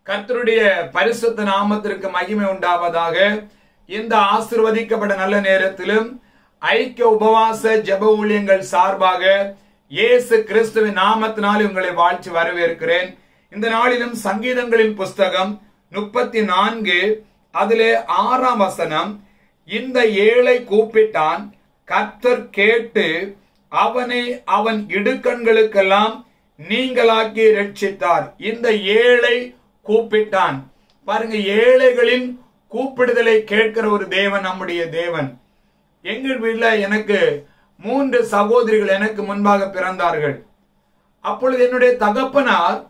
கர்த்தருடைய பரிசுத்த நாமத்திற்கு மகிமை உண்டாவதாக இந்த ஆசிர்வதிக்கப்பட்ட நல்ல நேரத்திலும் ஐக்கிய உபவாச ஜெப ஊழியங்கள் சார்பாக இயேசு கிறிஸ்துவின் நாமத்தினால் உங்களை வாழ்த்தி வரவேற்கிறேன் இந்த நாளிலும் சங்கீதங்களின் புஸ்தகம் முப்பத்தி நான்கு அதிலே ஆறாம் வசனம் இந்த ஏழை கூப்பிட்டான் கர்த்தர் கேட்டு அவனை அவன் இடுக்கண்களுக்கெல்லாம் நீங்களாக்கி ரட்சித்தார் இந்த ஏழை கூப்பிட்டான் பாருங்க ஏழைகளின் கூப்பிடுதலை கேட்கிற ஒரு தேவன் நம்முடைய தேவன் எங்கள் வீட்டுல எனக்கு மூன்று சகோதரிகள் எனக்கு முன்பாக பிறந்தார்கள் அப்பொழுது என்னுடைய தகப்பனார்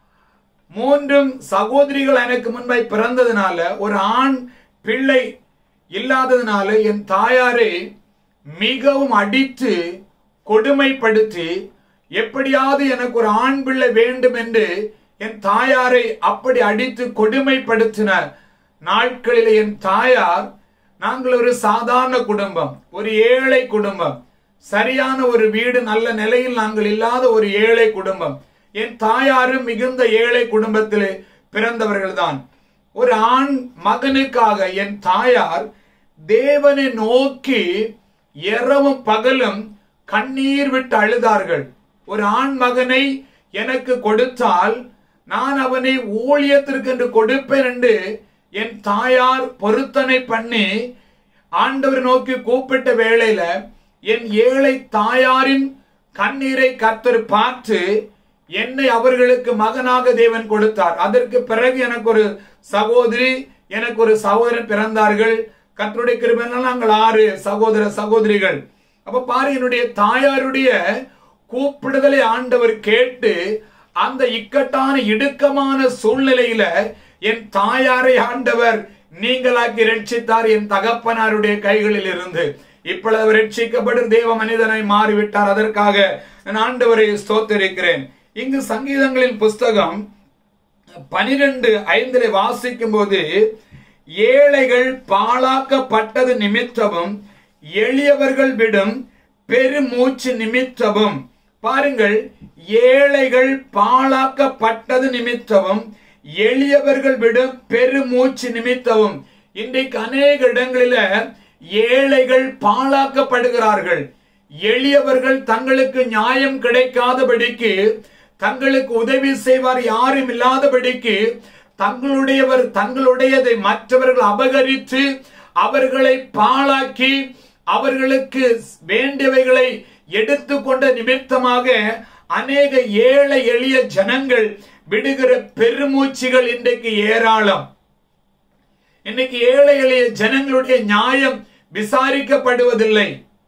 மூன்றும் சகோதரிகள் எனக்கு முன்பாய் பிறந்ததுனால ஒரு ஆண் பிள்ளை இல்லாததுனால என் தாயாரை மிகவும் அடித்து கொடுமைப்படுத்தி எப்படியாவது எனக்கு ஒரு ஆண் பிள்ளை வேண்டும் என்று என் தாயாரை அப்படி அடித்து கொடுமைப்படுத்தின நாட்களில் என் தாயார் நாங்கள் ஒரு சாதாரண குடும்பம் ஒரு ஏழை குடும்பம் சரியான ஒரு வீடு நல்ல நிலையில் நாங்கள் இல்லாத ஒரு ஏழை குடும்பம் என் தாயாரும் மிகுந்த ஏழை குடும்பத்திலே பிறந்தவர்கள் தான் ஒரு ஆண் மகனுக்காக என் தாயார் தேவனை நோக்கி இரவும் பகலும் கண்ணீர் விட்டு அழுதார்கள் ஒரு ஆண் மகனை எனக்கு கொடுத்தால் நான் அவனை ஊழியத்திற்கு என்று கொடுப்பேன் என்று என் தாயார் பொருத்தனை பண்ணி ஆண்டவர் நோக்கி கூப்பிட்ட வேளையில என் ஏழை தாயாரின் கண்ணீரை கத்தர் பார்த்து என்னை அவர்களுக்கு மகனாக தேவன் கொடுத்தார் அதற்கு பிறகு எனக்கு ஒரு சகோதரி எனக்கு ஒரு சகோதரன் பிறந்தார்கள் கத்தருடைய கிருபையினால் நாங்கள் ஆறு சகோதர சகோதரிகள் அப்ப பாரு என்னுடைய தாயாருடைய கூப்பிடுதலை ஆண்டவர் கேட்டு அந்த இக்கட்டான இடுக்கமான சூழ்நிலையில என் தாயாரை ஆண்டவர் நீங்களாக்கி ரட்சித்தார் என் தகப்பனாருடைய கைகளில் இருந்து இப்பொழுது அவர் ரட்சிக்கப்படும் தேவ மனிதனாய் மாறிவிட்டார் அதற்காக நான் ஆண்டவரை ஸ்தோத்திருக்கிறேன் இங்கு சங்கீதங்களின் புஸ்தகம் பனிரெண்டு ஐந்திலே வாசிக்கும் போது ஏழைகள் பாழாக்கப்பட்டது நிமித்தமும் எளியவர்கள் விடும் பெருமூச்சு நிமித்தமும் பாருங்கள் ஏழைகள் பாழாக்கப்பட்டது நிமித்தமும் எளியவர்கள் விடும் பெருமூச்சு நிமித்தமும் இன்றைக்கு அநேக இடங்களில ஏழைகள் பாழாக்கப்படுகிறார்கள் எளியவர்கள் தங்களுக்கு நியாயம் கிடைக்காதபடிக்கு தங்களுக்கு உதவி செய்வார் யாரும் இல்லாதபடிக்கு தங்களுடையவர் தங்களுடையதை மற்றவர்கள் அபகரித்து அவர்களை பாழாக்கி அவர்களுக்கு வேண்டியவைகளை எடுத்துக்கொண்ட நிமித்தமாக அநேக ஏழை எளிய ஜனங்கள் விடுகிற பெருமூச்சுகள் இன்றைக்கு ஏராளம் இன்னைக்கு ஏழை எளிய ஜனங்களுடைய நியாயம் விசாரிக்கப்படுவதில்லை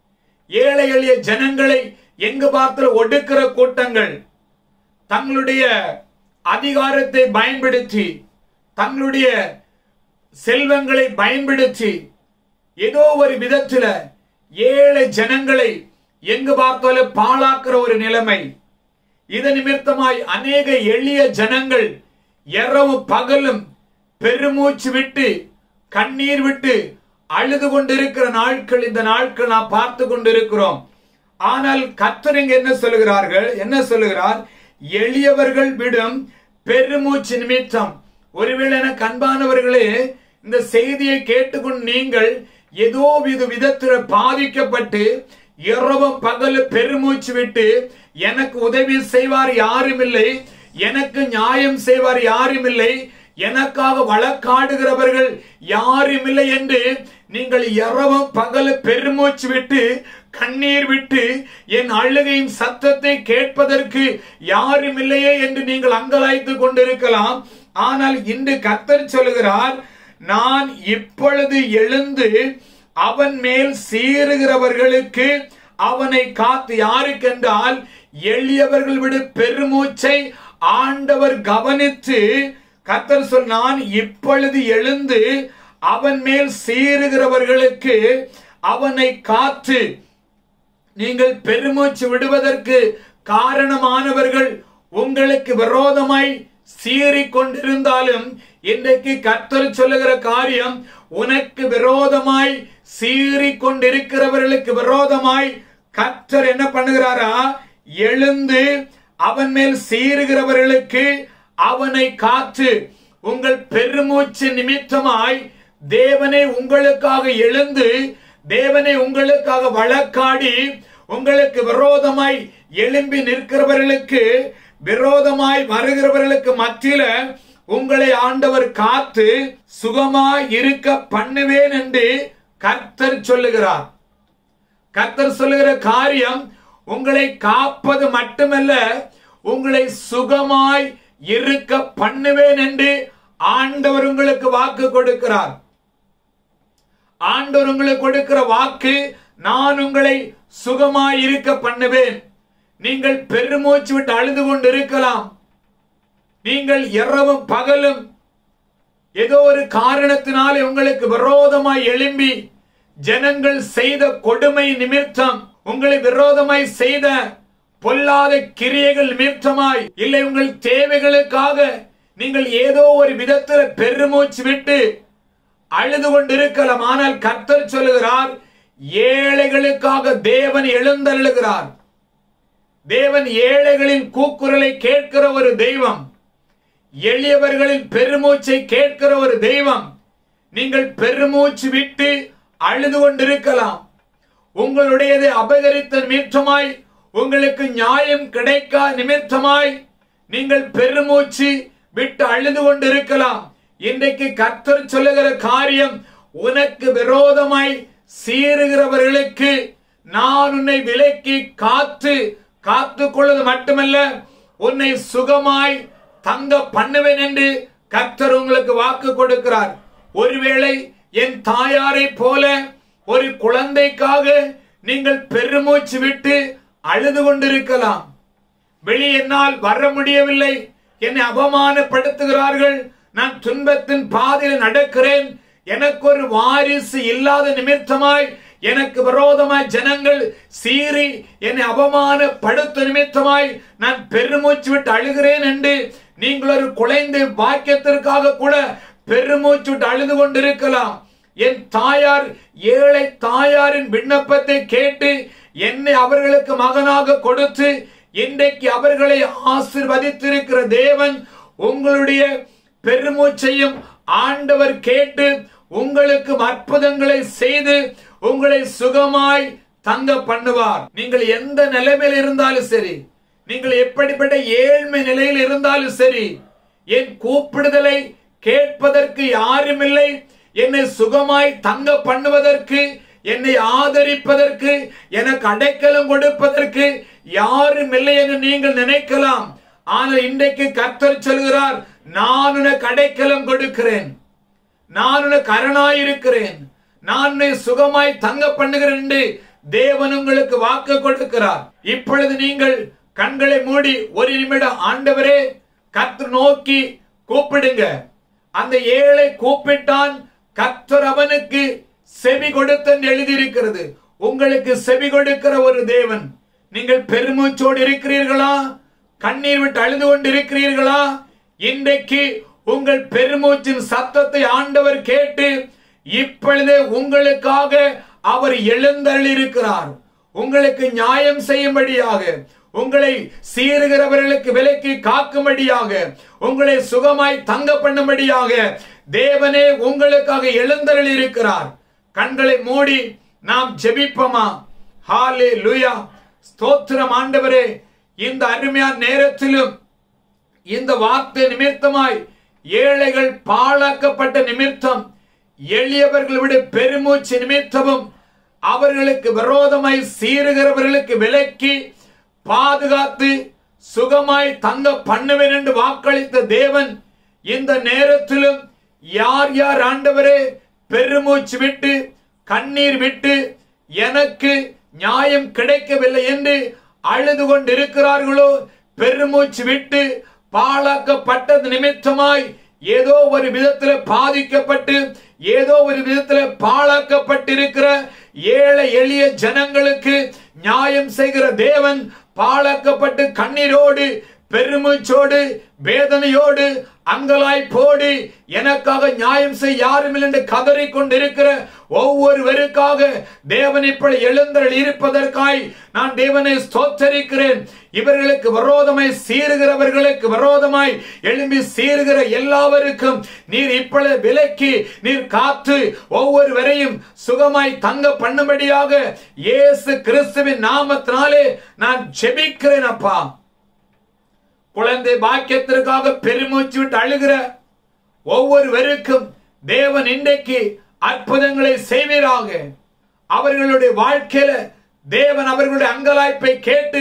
ஏழை எளிய ஜனங்களை எங்கு பார்த்து ஒடுக்கிற கூட்டங்கள் தங்களுடைய அதிகாரத்தை பயன்படுத்தி தங்களுடைய செல்வங்களை பயன்படுத்தி ஏதோ ஒரு விதத்துல ஏழை ஜனங்களை எங்கு பார்த்தாலும் பாழாக்குற ஒரு நிலைமை இது நிமித்தமாய் அநேக எளிய ஜனங்கள் இரவு பகலும் பெருமூச்சு விட்டு கண்ணீர் விட்டு அழுது கொண்டிருக்கிற நாட்கள் இந்த நாட்கள் நாம் பார்த்து கொண்டிருக்கிறோம் ஆனால் கத்தரிங்க என்ன சொல்லுகிறார்கள் என்ன சொல்லுகிறார் எளியவர்கள் விடும் பெருமூச்சு நிமித்தம் ஒருவேளை எனக்கு அன்பானவர்களே இந்த செய்தியை கேட்டுக்கொண்டு நீங்கள் ஏதோ வித விதத்தில் பாதிக்கப்பட்டு இரவும் பகல் பெருமூச்சு விட்டு எனக்கு உதவி செய்வார் யாரும் இல்லை எனக்கு நியாயம் செய்வார் யாரும் இல்லை எனக்காக வழக்காடுகிறவர்கள் யாரும் இல்லை என்று நீங்கள் இரவும் பகல் பெருமூச்சு விட்டு கண்ணீர் விட்டு என் அழுகையின் சத்தத்தை கேட்பதற்கு யாரும் இல்லையே என்று நீங்கள் அங்கலாய்த்து கொண்டிருக்கலாம் ஆனால் இன்று கத்தர் சொல்லுகிறார் நான் இப்பொழுது எழுந்து அவன் மேல் சீறுகிறவர்களுக்கு அவனை காத்து யாருக்கென்றால் எளியவர்கள் விடு பெருமூச்சை ஆண்டவர் கவனித்து கத்தர் சொல் நான் இப்பொழுது எழுந்து அவன் மேல் சீறுகிறவர்களுக்கு அவனை காத்து நீங்கள் பெருமூச்சு விடுவதற்கு காரணமானவர்கள் உங்களுக்கு விரோதமாய் சீறிக் கொண்டிருந்தாலும் இன்றைக்கு கர்த்தர் சொல்லுகிற காரியம் உனக்கு விரோதமாய் சீறிக் கொண்டிருக்கிறவர்களுக்கு விரோதமாய் கர்த்தர் என்ன பண்ணுகிறாரா எழுந்து அவன் மேல் சீறுகிறவர்களுக்கு அவனை காத்து உங்கள் பெருமூச்சு நிமித்தமாய் தேவனை உங்களுக்காக எழுந்து தேவனை உங்களுக்காக வழக்காடி உங்களுக்கு விரோதமாய் எழும்பி நிற்கிறவர்களுக்கு விரோதமாய் வருகிறவர்களுக்கு மத்தியில உங்களை ஆண்டவர் காத்து சுகமாய் இருக்க பண்ணுவேன் என்று கர்த்தர் சொல்லுகிறார் கர்த்தர் சொல்லுகிற காரியம் உங்களை காப்பது மட்டுமல்ல உங்களை சுகமாய் இருக்க பண்ணுவேன் என்று ஆண்டவர் உங்களுக்கு வாக்கு கொடுக்கிறார் ஆண்டவர் உங்களுக்கு கொடுக்கிற வாக்கு நான் உங்களை சுகமாய் இருக்க பண்ணுவேன் நீங்கள் பெருமூச்சு விட்டு அழுது கொண்டு இருக்கலாம் நீங்கள் இரவும் பகலும் ஏதோ ஒரு காரணத்தினாலே உங்களுக்கு விரோதமாய் எழும்பி ஜனங்கள் செய்த கொடுமை நிமித்தம் உங்களை விரோதமாய் செய்த பொல்லாத கிரியைகள் நிமித்தமாய் இல்லை உங்கள் தேவைகளுக்காக நீங்கள் ஏதோ ஒரு விதத்தில் பெருமூச்சு விட்டு அழுது கொண்டிருக்கலாம் ஆனால் கர்த்தர் சொல்லுகிறார் ஏழைகளுக்காக தேவன் எழுந்தருளுகிறார் தேவன் ஏழைகளின் கூக்குரலை கேட்கிற ஒரு தெய்வம் எளியவர்களின் பெருமூச்சை கேட்கிற ஒரு தெய்வம் நீங்கள் பெருமூச்சு விட்டு அழுது கொண்டிருக்கலாம் உங்களுடையதை அபகரித்த நிமித்தமாய் உங்களுக்கு நியாயம் கிடைக்கா நிமித்தமாய் நீங்கள் பெருமூச்சு விட்டு அழுது கொண்டிருக்கலாம் இன்றைக்கு கர்த்தர் சொல்லுகிற காரியம் உனக்கு விரோதமாய் சீறுகிறவர்களுக்கு நான் உன்னை விலக்கி காத்து காத்துக் கொள்வது மட்டுமல்ல உன்னை சுகமாய் தங்க பண்ணுவேன் என்று கர்த்தர் உங்களுக்கு வாக்கு கொடுக்கிறார் ஒருவேளை என் தாயாரை போல ஒரு குழந்தைக்காக நீங்கள் பெருமூச்சு விட்டு அழுது கொண்டிருக்கலாம் வெளியே என்னால் வர முடியவில்லை என்னை அவமானப்படுத்துகிறார்கள் நான் துன்பத்தின் பாதையில் நடக்கிறேன் எனக்கு ஒரு வாரிசு இல்லாத நிமித்தமாய் எனக்கு விரோதமாய் ஜனங்கள் சீறி என்னை அவமானப்படுத்த நிமித்தமாய் நான் பெருமூச்சு விட்டு அழுகிறேன் என்று நீங்கள் ஒரு குழந்தை பாக்கியத்திற்காக கூட பெருமூச்சு விட்டு அழுது கொண்டிருக்கலாம் என் தாயார் ஏழை தாயாரின் விண்ணப்பத்தை கேட்டு என்னை அவர்களுக்கு மகனாக கொடுத்து இன்றைக்கு அவர்களை ஆசிர்வதித்திருக்கிற தேவன் உங்களுடைய பெருமூச்சையும் ஆண்டவர் கேட்டு உங்களுக்கு அற்புதங்களை செய்து உங்களை சுகமாய் தங்க பண்ணுவார் நீங்கள் எந்த நிலைமையில் இருந்தாலும் சரி நீங்கள் எப்படிப்பட்ட ஏழ்மை நிலையில் இருந்தாலும் சரி என் கூப்பிடுதலை கேட்பதற்கு யாரும் இல்லை என்னை சுகமாய் தங்க பண்ணுவதற்கு என்னை ஆதரிப்பதற்கு எனக்கு அடைக்கலம் கொடுப்பதற்கு யாரும் இல்லை என்று நீங்கள் நினைக்கலாம் ஆனால் இன்றைக்கு கர்த்தர் சொல்கிறார் நான் உனக்கு அடைக்கலம் கொடுக்கிறேன் நான் உனக்கு அரணாயிருக்கிறேன் நான் உன்னை சுகமாய் தங்க பண்ணுகிறேன் என்று தேவன் உங்களுக்கு வாக்கு கொடுக்கிறார் இப்பொழுது நீங்கள் கண்களை மூடி ஒரு நிமிடம் ஆண்டவரே கர்த்தர் நோக்கி கூப்பிடுங்க அந்த ஏழை கூப்பிட்டான் கர்த்தர் அவனுக்கு செவி கொடுத்தன் எழுதியிருக்கிறது உங்களுக்கு செவி கொடுக்கிற ஒரு தேவன் நீங்கள் பெருமூச்சோடு இருக்கிறீர்களா கண்ணீர் விட்டு அழுது கொண்டு இருக்கிறீர்களா இன்றைக்கு உங்கள் பெருமூச்சின் சத்தத்தை ஆண்டவர் கேட்டு இப்பொழுதே உங்களுக்காக அவர் எழுந்தருளிருக்கிறார் உங்களுக்கு நியாயம் செய்யும்படியாக உங்களை சீறுகிறவர்களுக்கு விலைக்கு காக்கும்படியாக உங்களை சுகமாய் தங்க பண்ணும்படியாக தேவனே உங்களுக்காக எழுந்தருளி இருக்கிறார் கண்களை மூடி நாம் ஜெபிப்போமா ஹாலே லுயா ஸ்தோத்திரம் ஆண்டவரே இந்த அருமையான நேரத்திலும் இந்த வார்த்தை நிமித்தமாய் ஏழைகள் பாழாக்கப்பட்ட நிமித்தம் எளியவர்கள் விட பெருமூச்சு நிமித்தமும் அவர்களுக்கு விரோதமாய் சீறுகிறவர்களுக்கு விலக்கி பாதுகாத்து சுகமாய் தங்க பண்ணுவேன் என்று வாக்களித்த தேவன் இந்த நேரத்திலும் யார் யார் ஆண்டவரே பெருமூச்சு விட்டு கண்ணீர் விட்டு எனக்கு நியாயம் கிடைக்கவில்லை என்று அழுது கொண்டிருக்கிறார்களோ பெருமூச்சு விட்டு பாழாக்கப்பட்டது நிமித்தமாய் ஏதோ ஒரு விதத்தில் பாதிக்கப்பட்டு ஏதோ ஒரு விதத்தில் பாழாக்கப்பட்டிருக்கிற ஏழை எளிய ஜனங்களுக்கு நியாயம் செய்கிற தேவன் பாழாக்கப்பட்டு கண்ணீரோடு பெருமூச்சோடு வேதனையோடு அங்கலாய்ப்போடு எனக்காக நியாயம் செய்ய யாரும் இல்லை என்று கதறிக் கொண்டிருக்கிற ஒவ்வொருவருக்காக தேவன் இப்படி எழுந்தருள் இருப்பதற்காய் நான் தேவனை ஸ்தோத்தரிக்கிறேன் இவர்களுக்கு விரோதமாய் சீறுகிறவர்களுக்கு விரோதமாய் எழும்பி சீறுகிற எல்லாவருக்கும் நீர் இப்பொழுது விலக்கி நீர் காத்து ஒவ்வொருவரையும் சுகமாய் தங்க பண்ணும்படியாக இயேசு கிறிஸ்துவின் நாமத்தினாலே நான் ஜெபிக்கிறேன் அப்பா குழந்தை பாக்கியத்திற்காக பெருமூச்சு விட்டு அழுகிற ஒவ்வொருவருக்கும் தேவன் இன்றைக்கு அற்புதங்களை செய்வீராக அவர்களுடைய வாழ்க்கையில தேவன் அவர்களுடைய அங்கலாய்ப்பை கேட்டு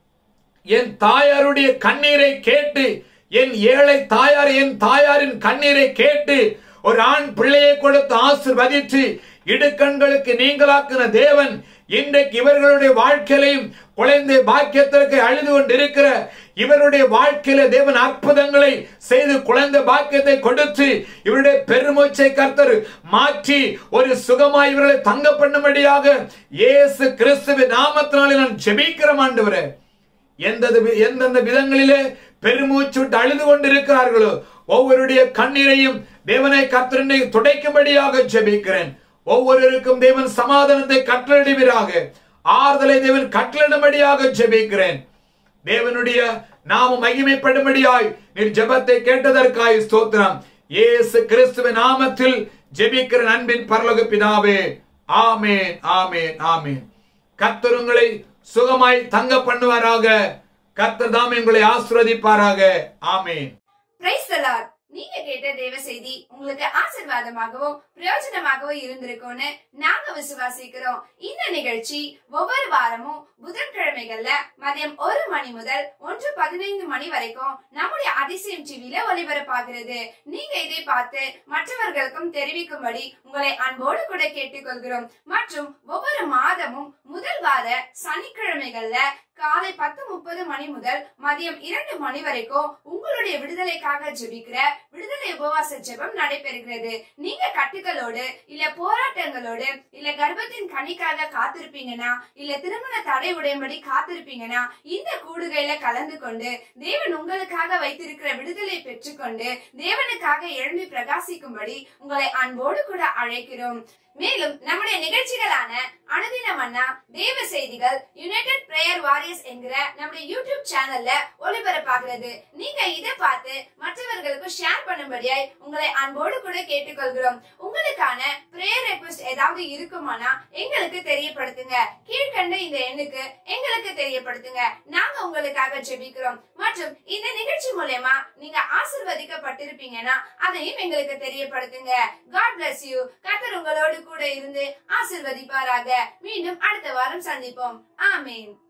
என் தாயாருடைய கண்ணீரை கேட்டு என் ஏழை தாயார் என் தாயாரின் கண்ணீரை கேட்டு ஒரு ஆண் பிள்ளையை கொடுத்து ஆசிர்வதித்து இடுக்கண்களுக்கு நீங்களாக்கின தேவன் இன்றைக்கு இவர்களுடைய வாழ்க்கையிலையும் குழந்தை பாக்கியத்திற்கு அழுது கொண்டிருக்கிற இவருடைய வாழ்க்கையில தேவன் அற்புதங்களை செய்து குழந்தை பாக்கியத்தை கொடுத்து இவருடைய பெருமூச்சை கர்த்தர் மாற்றி ஒரு சுகமாய் இவர்களை தங்க பண்ணும்படியாக இயேசு கிறிஸ்துவின் நாமத்தினாலே நான் ஜெபிக்கிற ஆண்டவரே எந்தெந்த வி- எந்தெந்த விதங்களிலே பெருமூச்சு விட்டு அழுது கொண்டிருக்கிறார்களோ ஒவ்வொருடைய கண்ணீரையும் தேவனை கர்த்தரனை துடைக்கும்படியாக ஜெபிக்கிறேன் ஒவ்வொருவருக்கும் தேவன் சமாதானத்தை கட்டளிடுவீராக ஆறுதலை தேவன் கட்டளிடும்படியாக ஜெபிக்கிறேன் தேவனுடைய நாம மகிமைப்படும்படியாய் நீர் ஜெபத்தை கேட்டதற்காய் ஸ்தோத்திரம் இயேசு கிறிஸ்துவின் நாமத்தில் ஜெபிக்கிற அன்பின் பரலோக பிதாவே ஆமேன் ஆமேன் ஆமேன் கர்த்தர் உங்களை சுகமாய் தங்க பண்ணுவாராக கர்த்தர் தாம் உங்களை ஆசிர்வதிப்பாராக ஆமேன் பிரைஸ் தி லார்ட் நீங்க கேட்ட தேவ செய்தி உங்களுக்கு ஆசீர்வாதமாகவும் பிரயோஜனமாகவும் இருந்திருக்கும்னு நாங்க விசுவாசிக்கிறோம் இந்த நிகழ்ச்சி ஒவ்வொரு வாரமும் புதன்கிழமைகள்ல மதியம் ஒரு மணி முதல் ஒன்று பதினைந்து மணி வரைக்கும் நம்முடைய அதிசயம் டிவில ஒளிபரப்பாகிறது நீங்க இதை பார்த்து மற்றவர்களுக்கும் தெரிவிக்கும்படி உங்களை அன்போடு கூட கேட்டுக்கொள்கிறோம் மற்றும் ஒவ்வொரு மாதமும் முதல் வார சனிக்கிழமைகள்ல காலை பத்து முப்பது மணி முதல் மதியம் இரண்டு மணி வரைக்கும் உங்களுடைய விடுதலைக்காக ஜெபிக்கிற விடுதலை உபவாச ஜெபம் நடைபெறுகிறது நீங்க கட்டுகளோடு இல்ல போராட்டங்களோடு இல்ல கர்ப்பத்தின் கனிக்காக காத்திருப்பீங்கன்னா இல்ல திருமண தடை உடையும்படி காத்திருப்பீங்கன்னா இந்த கூடுகையில கலந்து கொண்டு தேவன் உங்களுக்காக வைத்திருக்கிற விடுதலை பெற்றுக்கொண்டு தேவனுக்காக எழும்பி பிரகாசிக்கும்படி உங்களை அன்போடு கூட அழைக்கிறோம் மேலும் நம்முடைய நிகழ்ச்சிகளான அனுதின மன்னா தேவ செய்திகள் யுனைடெட் பிரேயர் வாரியர்ஸ் என்கிற நம்முடைய யூடியூப் சேனல்ல ஒளிபரப்பாகிறது நீங்க இதை பார்த்து மற்றவர்களுக்கு ஷேர் பண்ணும்படியாய் உங்களை அன்போடு கூட கேட்டுக்கொள்கிறோம் உங்களுக்கான பிரேயர் ரெக்வெஸ்ட் ஏதாவது இருக்குமானா எங்களுக்கு தெரியப்படுத்துங்க கீழ்கண்ட இந்த எண்ணுக்கு எங்களுக்கு தெரியப்படுத்துங்க நாங்க உங்களுக்காக ஜெபிக்கிறோம் மற்றும் இந்த நிகழ்ச்சி மூலயமா நீங்க ஆசிர்வதிக்கப்பட்டிருப்பீங்கன்னா அதையும் எங்களுக்கு தெரியப்படுத்துங்க காட் bless யூ கர்த்தர் உங்களோடு கூட இருந்து ஆசிர்வதிப்பாராக மீண்டும் அடுத்த வாரம் சந்திப்போம் ஆமென்